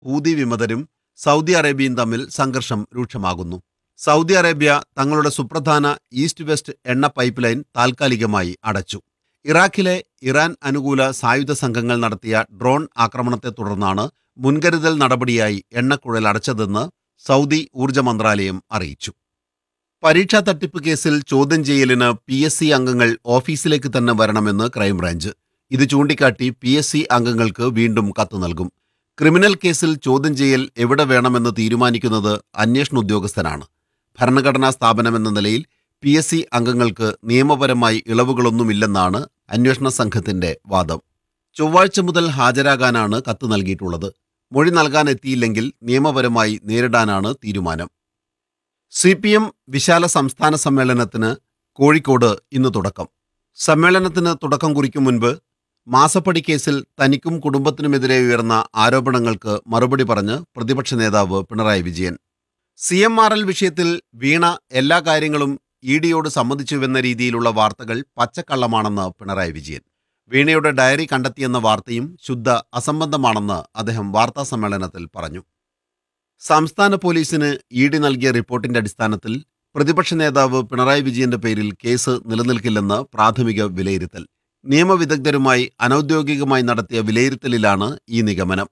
Houthi വിമതരും Saudi അറേബ്യയും തമ്മിൽ സംഘർഷം രൂക്ഷമാകുന്നു Saudi Arabia തങ്ങളുടെ സുപ്രധാന ഈസ്റ്റ് വെസ്റ്റ് എണ്ണ പൈപ്പ് ലൈൻ താൽക്കാലികമായി അടച്ചു ഇറാഖിലെ ഇറാൻ അനുകൂല സായുധ സംഘങ്ങൾ നടത്തിയ ഡ്രോൺ ആക്രമണത്തെ തുടർന്നാണ് മുൻകരുതൽ നടപടിയായി എണ്ണക്കുഴൽ അടച്ചതെന്ന് സൗദി ഊർജ്ജ മന്ത്രാലയം അറിയിച്ചു പരീക്ഷാ തട്ടിപ്പ് കേസിൽ ചോദ്യം ചെയ്യലിന് പി എസ് സി അംഗങ്ങൾ ഓഫീസിലേക്ക് തന്നെ വരണമെന്ന് ക്രൈംബ്രാഞ്ച് ഇത് ചൂണ്ടിക്കാട്ടി പി എസ് സി അംഗങ്ങൾക്ക് വീണ്ടും കത്ത് നൽകും ക്രിമിനൽ കേസിൽ ചോദ്യം ചെയ്യൽ എവിടെ വേണമെന്ന് തീരുമാനിക്കുന്നത് അന്വേഷണ ഉദ്യോഗസ്ഥനാണ് ഭരണഘടനാ സ്ഥാപനമെന്ന നിലയിൽ പി എസ് സി അംഗങ്ങൾക്ക് നിയമപരമായി ഇളവുകളൊന്നുമില്ലെന്നാണ് അന്വേഷണ സംഘത്തിന്റെ വാദം ചൊവ്വാഴ്ച മുതൽ ഹാജരാകാനാണ് കത്ത് നൽകിയിട്ടുള്ളത് മൊഴി നൽകാൻ എത്തിയില്ലെങ്കിൽ നിയമപരമായി നേരിടാനാണ് തീരുമാനം സി പി എം വിശാല സംസ്ഥാന സമ്മേളനത്തിന് കോഴിക്കോട് ഇന്ന് തുടക്കം സമ്മേളനത്തിന് തുടക്കം കുറിക്കും മുൻപ് മാസപ്പടി കേസിൽ തനിക്കും കുടുംബത്തിനുമെതിരെ ഉയർന്ന ആരോപണങ്ങൾക്ക് മറുപടി പറഞ്ഞ് പ്രതിപക്ഷ നേതാവ് Pinarayi Vijayan C M R L വിഷയത്തിൽ വീണ എല്ലാ കാര്യങ്ങളും ഇ ഡിയോട് സമ്മതിച്ചുവെന്ന രീതിയിലുള്ള വാർത്തകൾ പച്ചക്കള്ളമാണെന്ന് പിണറായി വിജയൻ വീണയുടെ ഡയറി കണ്ടെത്തിയെന്ന വാർത്തയും ശുദ്ധ അസംബന്ധമാണെന്ന് അദ്ദേഹം വാർത്താ സമ്മേളനത്തിൽ പറഞ്ഞു സംസ്ഥാന പോലീസിന് ഇ ഡി നൽകിയ റിപ്പോർട്ടിന്റെ അടിസ്ഥാനത്തിൽ പ്രതിപക്ഷ നേതാവ് പിണറായി വിജയന്റെ പേരിൽ കേസ് നിലനിൽക്കില്ലെന്ന് പ്രാഥമിക വിലയിരുത്തൽ നിയമവിദഗ്ധരുമായി അനൌദ്യോഗികമായി നടത്തിയ വിലയിരുത്തലിലാണ് ഈ നിഗമനം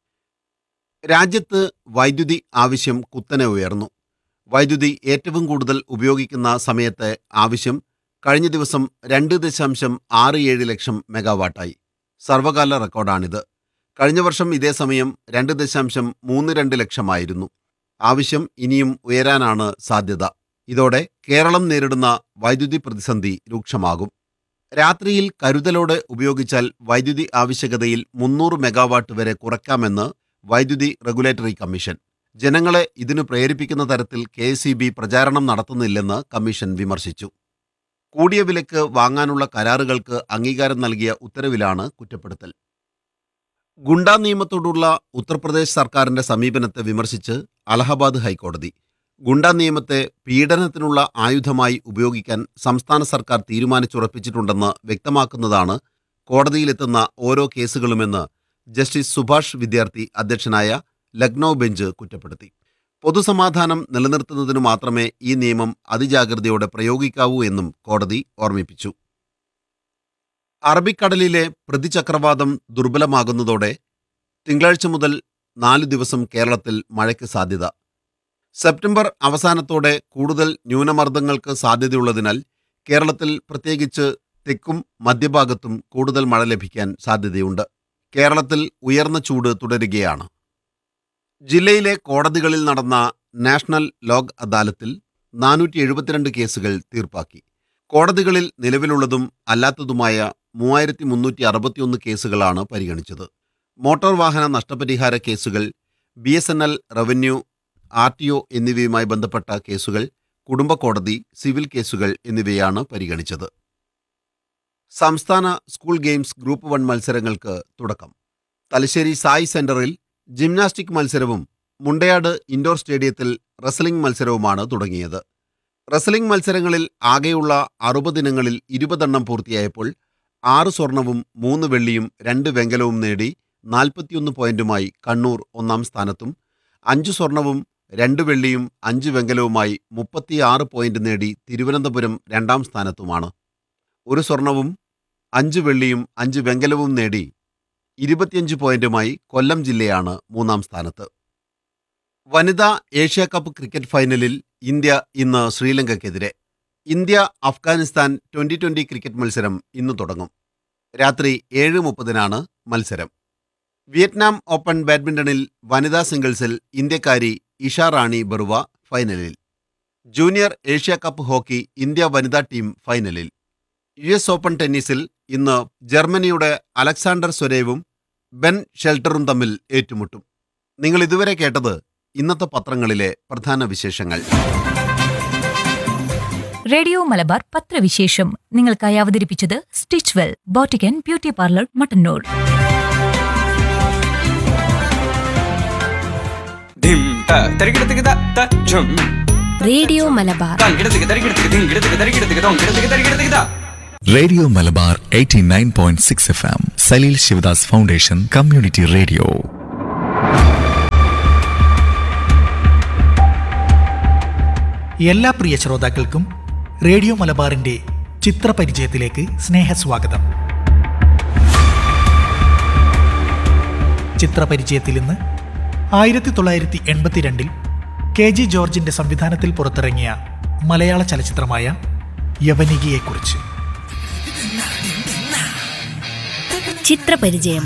രാജ്യത്ത് വൈദ്യുതി ആവശ്യം കുത്തനെ ഉയർന്നു വൈദ്യുതി ഏറ്റവും കൂടുതൽ ഉപയോഗിക്കുന്ന സമയത്തെ ആവശ്യം കഴിഞ്ഞ ദിവസം രണ്ട് ദശാംശം ആറ് ഏഴ് ലക്ഷം മെഗാവാട്ടായി സർവകാല റെക്കോർഡാണിത് കഴിഞ്ഞ വർഷം ഇതേ സമയം രണ്ട് ദശാംശം മൂന്ന് രണ്ട് ലക്ഷമായിരുന്നു ആവശ്യം ഇനിയും ഉയരാനാണ് സാധ്യത ഇതോടെ കേരളം നേരിടുന്ന വൈദ്യുതി പ്രതിസന്ധി രൂക്ഷമാകും രാത്രിയിൽ കരുതലോടെ ഉപയോഗിച്ചാൽ വൈദ്യുതി ആവശ്യകതയിൽ മുന്നൂറ് മെഗാവാട്ട് വരെ കുറയ്ക്കാമെന്ന് വൈദ്യുതി റെഗുലേറ്ററി കമ്മീഷൻ ജനങ്ങളെ ഇതിനു പ്രേരിപ്പിക്കുന്ന തരത്തിൽ കെ പ്രചാരണം നടത്തുന്നില്ലെന്ന് കമ്മീഷൻ വിമർശിച്ചു കൂടിയ വിലക്ക് വാങ്ങാനുള്ള കരാറുകൾക്ക് അംഗീകാരം നൽകിയ ഉത്തരവിലാണ് കുറ്റപ്പെടുത്തൽ ഗുണ്ടാ നിയമത്തോടുള്ള ഉത്തർപ്രദേശ് സർക്കാരിന്റെ സമീപനത്തെ വിമർശിച്ച് അലഹബാദ് ഹൈക്കോടതി ഗുണ്ടാ നിയമത്തെ പീഡനത്തിനുള്ള ആയുധമായി ഉപയോഗിക്കാൻ സംസ്ഥാന സർക്കാർ തീരുമാനിച്ചുറപ്പിച്ചിട്ടുണ്ടെന്ന് വ്യക്തമാക്കുന്നതാണ് കോടതിയിലെത്തുന്ന ഓരോ കേസുകളുമെന്ന് ജസ്റ്റിസ് സുഭാഷ് വിദ്യാർത്ഥി അധ്യക്ഷനായ ലക്നൌ ബെഞ്ച് കുറ്റപ്പെടുത്തി പൊതുസമാധാനം നിലനിർത്തുന്നതിനു മാത്രമേ ഈ നിയമം അതിജാഗ്രതയോടെ പ്രയോഗിക്കാവൂ എന്നും കോടതി ഓർമ്മിപ്പിച്ചു അറബിക്കടലിലെ പ്രതിചക്രവാതം ദുർബലമാകുന്നതോടെ തിങ്കളാഴ്ച മുതൽ നാലു ദിവസം കേരളത്തിൽ മഴയ്ക്ക് സാധ്യത സെപ്റ്റംബർ അവസാനത്തോടെ കൂടുതൽ ന്യൂനമർദ്ദങ്ങൾക്ക് സാധ്യതയുള്ളതിനാൽ കേരളത്തിൽ പ്രത്യേകിച്ച് തെക്കും മധ്യഭാഗത്തും കൂടുതൽ മഴ ലഭിക്കാൻ സാധ്യതയുണ്ട് കേരളത്തിൽ ഉയർന്ന ചൂട് തുടരുകയാണ് ജില്ലയിലെ കോടതികളിൽ നടന്ന നാഷണൽ ലോക് അദാലത്തിൽ നാനൂറ്റി എഴുപത്തിരണ്ട് കേസുകൾ തീർപ്പാക്കി കോടതികളിൽ നിലവിലുള്ളതും അല്ലാത്തതുമായ മൂവായിരത്തി മുന്നൂറ്റി അറുപത്തിയൊന്ന് കേസുകളാണ് പരിഗണിച്ചത് മോട്ടോർ വാഹന നഷ്ടപരിഹാര കേസുകൾ B S N L revenue R T O എന്നിവയുമായി ബന്ധപ്പെട്ട കേസുകൾ കുടുംബ കോടതി സിവിൽ കേസുകൾ എന്നിവയാണ് പരിഗണിച്ചത് സംസ്ഥാന സ്കൂൾ ഗെയിംസ് ഗ്രൂപ്പ് വൺ മത്സരങ്ങൾക്ക് തുടക്കം തലശ്ശേരി സായി സെന്ററിൽ ജിംനാസ്റ്റിക് മത്സരവും മുണ്ടയാട് ഇൻഡോർ സ്റ്റേഡിയത്തിൽ റെസ്ലിംഗ് മത്സരവുമാണ് തുടങ്ങിയത് റെസ്ലിംഗ് മത്സരങ്ങളിൽ ആകെയുള്ള അറുപതിനങ്ങളിൽ ഇരുപതെണ്ണം പൂർത്തിയായപ്പോൾ ആറ് സ്വർണവും മൂന്ന് വെള്ളിയും രണ്ട് വെങ്കലവും നേടി നാൽപ്പത്തിയൊന്ന് പോയിന്റുമായി കണ്ണൂർ ഒന്നാം സ്ഥാനത്തും അഞ്ച് സ്വർണവും രണ്ട് വെള്ളിയും അഞ്ച് വെങ്കലവുമായി മുപ്പത്തിയാറ് പോയിന്റ് നേടി തിരുവനന്തപുരം രണ്ടാം സ്ഥാനത്തുമാണ് ഒരു സ്വർണവും അഞ്ച് വെള്ളിയും അഞ്ച് വെങ്കലവും നേടി ഇരുപത്തിയഞ്ച് പോയിന്റുമായി കൊല്ലം ജില്ലയാണ് മൂന്നാം സ്ഥാനത്ത് വനിതാ ഏഷ്യ കപ്പ് ക്രിക്കറ്റ് ഫൈനലിൽ ഇന്ത്യ ഇന്ന് ശ്രീലങ്കയ്ക്കെതിരെ India Afghanistan twenty twenty cricket മത്സരം ഇന്ന് തുടങ്ങും രാത്രി ഏഴ് മുപ്പതിനാണ് മത്സരം വിയറ്റ്നാം ഓപ്പൺ ബാഡ്മിന്റണിൽ വനിതാ സിംഗിൾസിൽ ഇന്ത്യക്കാരി ഇഷ റാണി ബറുവ ഫൈനലിൽ junior Asia cup hockey India വനിതാ ടീം ഫൈനലിൽ യു എസ് ഓപ്പൺ ടെന്നീസിൽ ഇന്ന് ജർമ്മനിയുടെ അലക്സാണ്ടർ സ്വരേവും ബെൻ ഷെൽട്ടറും തമ്മിൽ ഏറ്റുമുട്ടും നിങ്ങൾ ഇതുവരെ കേട്ടത് ഇന്നത്തെ പത്രങ്ങളിലെ പ്രധാന വിശേഷങ്ങൾ റേഡിയോ മലബാർ പത്രവിശേഷം നിങ്ങൾക്കായി അവതരിപ്പിച്ചത് സ്റ്റിച്ച് വെൽ ബോട്ടിക്കൻ ബ്യൂട്ടി പാർലർ മട്ടന്നൂർ ധിം ത തരികിടത്തിക്ക് ത ത ഝും റേഡിയോ മലബാർ തങ്കിടത്തിക്ക് തരികിടത്തിക്ക് ധിങ്കിടത്തിക്ക് തരികിടത്തിക്ക് തൊങ്കിടത്തിക്ക് തരികിടത്തിക്ക് ത radio Malabar 89.6 F M Salil Sivadas foundation community radio എല്ലാ പ്രിയ ശ്രോതാക്കൾക്കും റേഡിയോ മലബാറിന്റെ ചിത്രപരിചയത്തിലേക്ക് സ്നേഹസ്വാഗതം ചിത്രപരിചയത്തിൽ ഇന്ന് ആയിരത്തി തൊള്ളായിരത്തി എൺപത്തിരണ്ടിൽ കെ ജി ജോർജിന്റെ സംവിധാനത്തിൽ പുറത്തിറങ്ങിയ മലയാള ചലച്ചിത്രമായ യവനികയെക്കുറിച്ച് ചിത്രപരിചയം